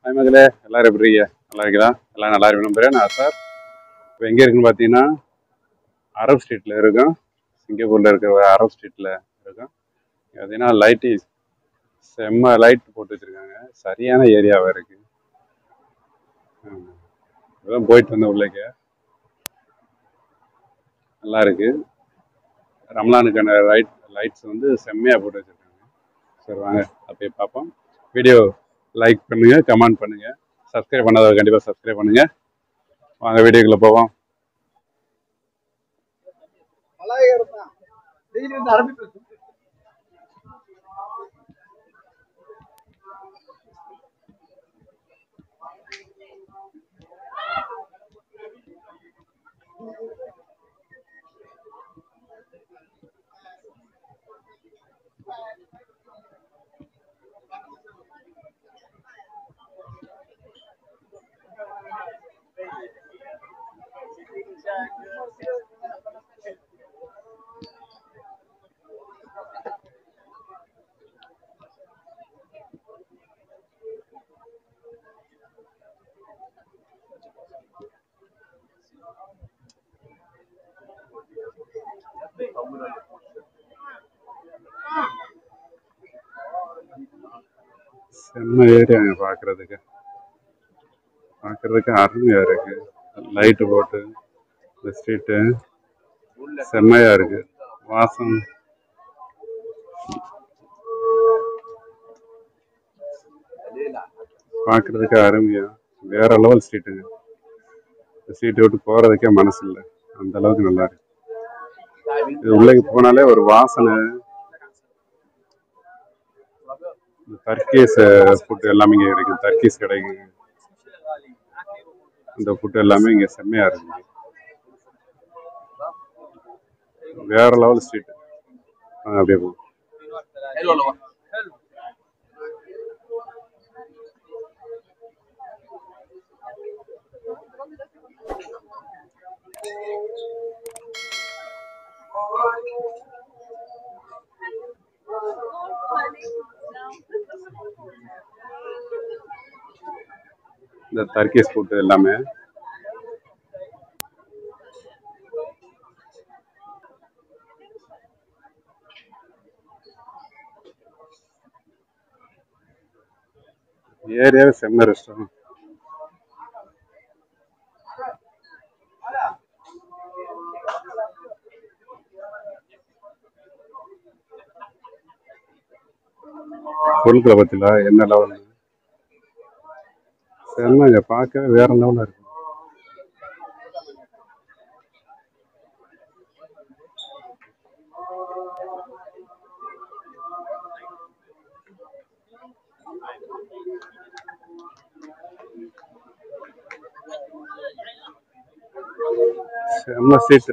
Hi மகளே எல்லாரும் எப்படி இருக்கீங்க நல்லா இருக்கீங்களா எல்லாம் நல்லா இருக்கு நம்புறேன் நான் சார் இப்போ எங்கே இருக்குன்னு பார்த்தீங்கன்னா அரப் ஸ்ட்ரீட்டில் இருக்கோம் சிங்கப்பூரில் இருக்கிற ஒரு அரப் ஸ்ட்ரீட்டில் இருக்கோம் இங்க பார்த்தீங்கன்னா லைட்டு செம்ம லைட் போட்டு வச்சுருக்காங்க சரியான ஏரியாவாக இருக்குது இப்பதான் போயிட்டு வந்த உள்ளேக்க நல்லா இருக்கு ரம்லானுக்கான லைட் லைட்ஸ் வந்து செம்மையாக போட்டு வச்சுருக்காங்க சரி வாங்க அப்படியே பார்ப்போம் வீடியோ லைக் பண்ணுங்க கமெண்ட் பண்ணுங்க சப்ஸ்கிரைப் பண்ணாதவங்க கண்டிப்பாக சப்ஸ்கிரைப் பண்ணுங்க வாங்க வீடியோக்குள்ள போவோம் மலாயகரம் தான் டெய்லி வந்து அரபி பேசும் செம்ம ஏரியாங்க பார்க்கறதுக்கு பார்க்கறதுக்கு அருமையா இருக்கு லைட்டு போட்டு இந்த ஸ்ட்ரீட்டு செம்மையா இருக்கு வாசம் பார்க்கறதுக்கு அருமையா வேற லெவல் ஸ்ட்ரீட்டுங்க இந்த ஸ்ட்ரீட்டை விட்டு போறதுக்கே மனசு இல்லை அந்த அளவுக்கு நல்லா இருக்கு இது உள்ளே போனாலே ஒரு வாசனை இந்த தர்கீஸ் ஃபுட் எல்லாமே இங்கே கிடைக்கும் தர்கீஸ் கிடைக்கும் இந்த ஃபுட் எல்லாமே இங்கே செம்மையா இருக்கு வேற லெவல் ஸ்ட்ரீட் அப்படியே போகும் حلو والله حلو இந்த தர்கீஸ் ஃபுட் எல்லாமே ஏரியாவே செம்ம ரெஸ்டாரண்ட் பொருட்களை பத்தில என்ன லெவல் செம்மங்க பார்க்க வேற லெவலா இருக்கு செம்ம சீட்டு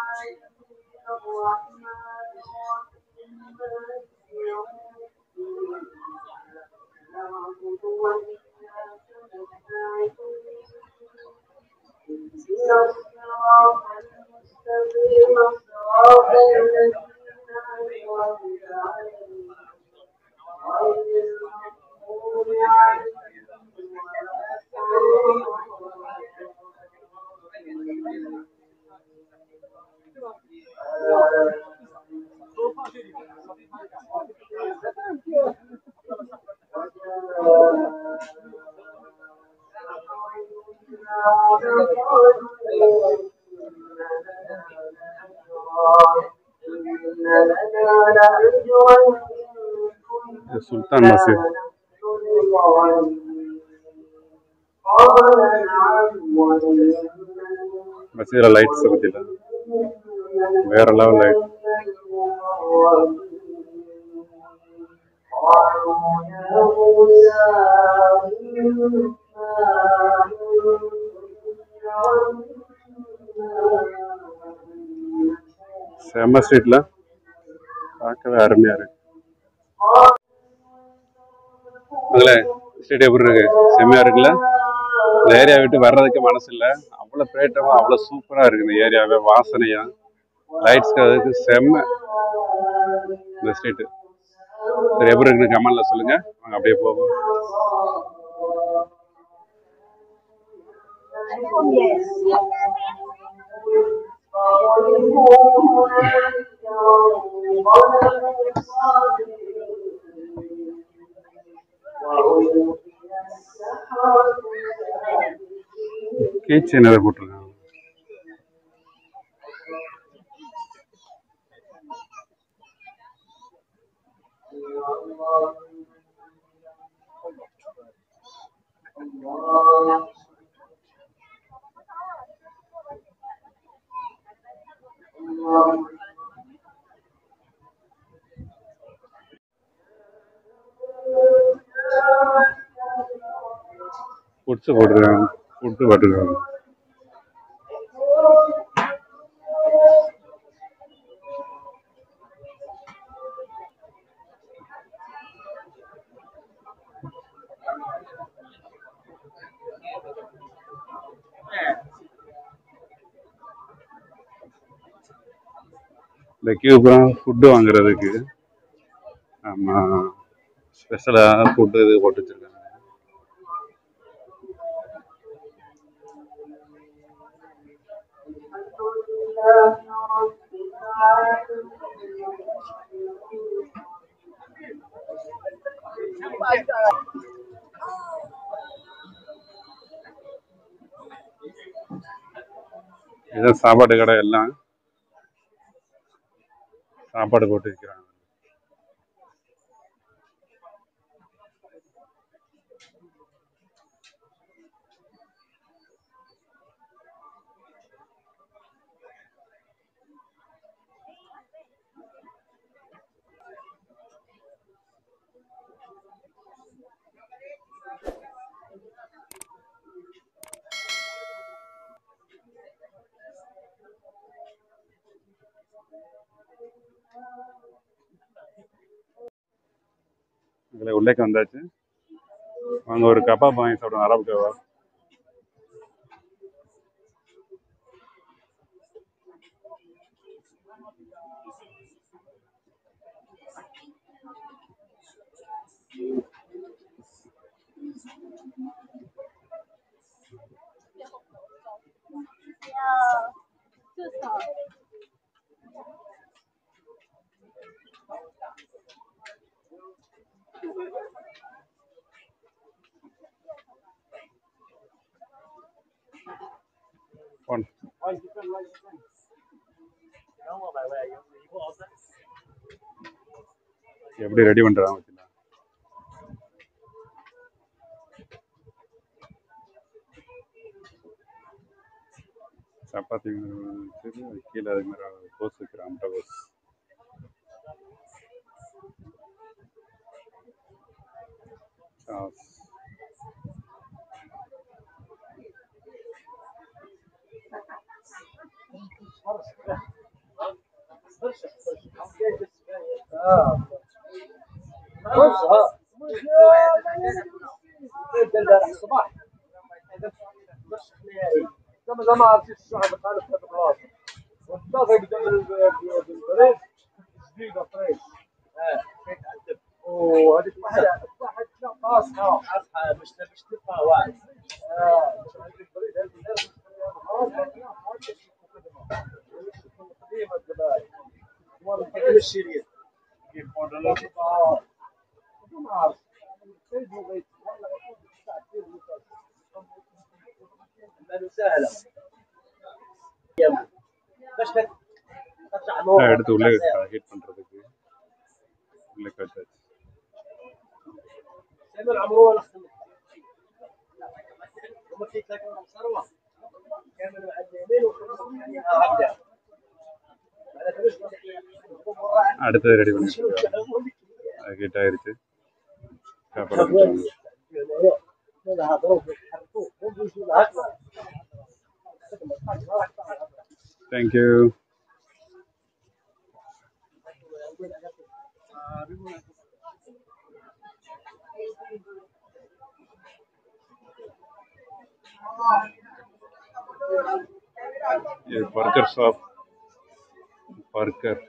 இது சுல்தான் மசீத் மசீதில் லைட்ஸ் பத்தில வேற லெவல் லைட் செம்ம ஸ்ட்ரீட்ல பார்க்கவே அருமையா இருக்கு மகளே ஸ்ட்ரீட் எப்படி இருக்கு செம்மையா இருக்குல்ல இந்த ஏரியா விட்டு வர்றதுக்கு மனசு இல்ல அவ்வளவு பிரேட்டமா அவ்வளவு சூப்பரா இருக்கு இந்த ஏரியாவே வாசனையா லைட்ஸ் அதுக்கு செம்ம இந்த ஸ்ட்ரீட் சரி எப்படி இருக்குன்னு கமெண்ட்ல சொல்லுங்க வாங்க அப்படியே போவோம் கீச் என்னதை போட்டிருக்காங்க ஃபுட்ஸ் போட்டிருக்காங்க ஃபுட்டு போட்டிருக்காங்க இந்த கியூப்லாம் ஃபுட்டு வாங்குறதுக்கு ஆமாம் ஸ்பெஷலாக ஃபுட்டு இது போட்டு வச்சுருக்காங்க இதான் சாப்பாடு கடை எல்லாம் சாப்பாடு போட்டு விற்கிறாங்க இதில் உள்ளேக்கு வந்தாச்சு வாங்க ஒரு கபாப் வாங்கி சாப்பிடுவோம் அரபு கபாப் ஒன் எப்படி ரெடி பண்ணுறாங்க வச்சுக்கலாம் சப்பாத்தி வச்சுட்டு அது கீழே அது மாதிரி கோஸ் வைக்கிறான் முட்டை கோஸ் சாஸ் الصباح لما زمان عرفت الصبح بخالف هذا الراس والطاقه بدل بالبريد جديده فريش وهذيك واحده واحد لا قاصحه قاصحه مش مش تبقى واحد اه مش هذيك البريد هذيك غير خلاص لكن قديمه الزبائن والله الشريط كيف اه ما اعرف سهله بس ترجع நான் எடுத்து உள்ளே ஹீட் பண்ணுறதுக்கு உள்ளே வச்சாச்சு سامر عمرو ولا خمس وما في تاكل ثروه كامل على اليمين وخمس يعني هكذا على كرش அடுத்தது ரெடி பண்ணிட்டு அது ஹீட் ஆயிருச்சு சாப்பாடு கொடுத்தாங்க. Thank you. ये बर्गर शॉप बर्गर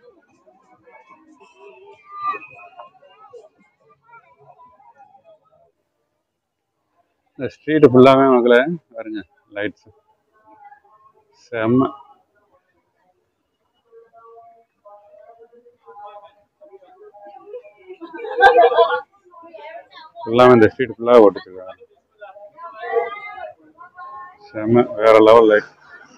இந்த ஸ்ட்ரீட் ஃபுல்லாகவே மக்களை பாருங்க லைட்ஸ் செம்ம ஃபுல்லாக இந்த ஸ்ட்ரீட் ஃபுல்லாக ஓட்டுச்சுருக்காங்க செம்ம வேற லெவல் லைட்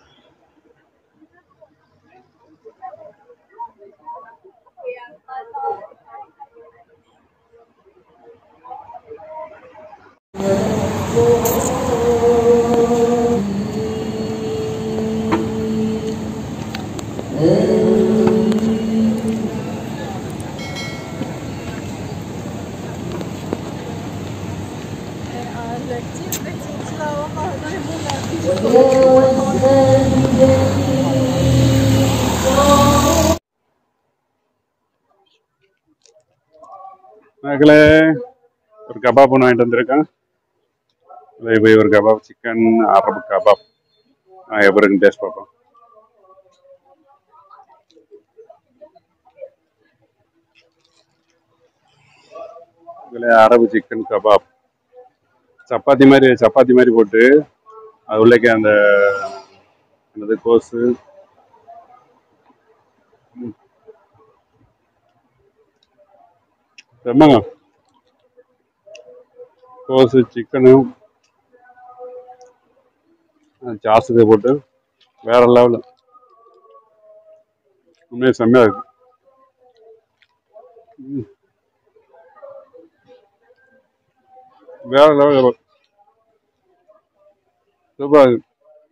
மக்களே ஒரு கபாப் ஒன்று வாங்கிட்டு வந்திருக்கேன் அதே போய் ஒரு கபாப் சிக்கன் அரபு கபாப் ஆ எப்படி இருக்குன்னு டேஸ்ட் பார்ப்போம் இதில் அரபு சிக்கன் கபாப் சப்பாத்தி மாதிரி சப்பாத்தி மாதிரி போட்டு அது உள்ளே அந்த என்னது கோஸு ம். செம்மங்க கோஸு சிக்கனு சாஸுக்கு போட்டு வேற லெவலு உண்மையாக செம்மையாக இருக்கு ம். வேற லெவல் சூப்பராக இருக்கு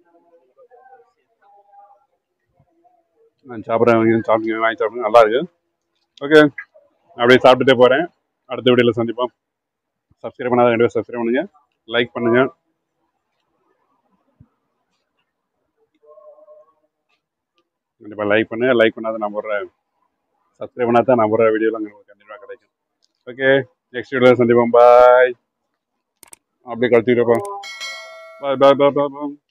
நான் சாப்பிட்றேன் சாப்பிடுங்க வாங்கி சாப்பிடுங்க நல்லா இருக்கு ஓகே அப்படியே சாப்பிட்டுட்டே போகிறேன் அடுத்த வீடியோவில் சந்திப்போம் சப்ஸ்கிரைப் பண்ணாத கண்டிப்பாக சப்ஸ்கிரைப் பண்ணுங்க லைக் பண்ணுங்க கண்டிப்பாக லைக் பண்ணுங்க லைக் பண்ணாத நான் போடுற சப்ஸ்கிரைப் பண்ணாத நான் போடுற வீடியோலாம் உங்களுக்கு கண்டிப்பாக கிடைக்கும் ஓகே நெக்ஸ்ட் வீடியோவில் சந்திப்போம் பாய் அப்படியே கழிச்சுக்கிறப்பா பாய் பாய் பாய் பாய் பாய்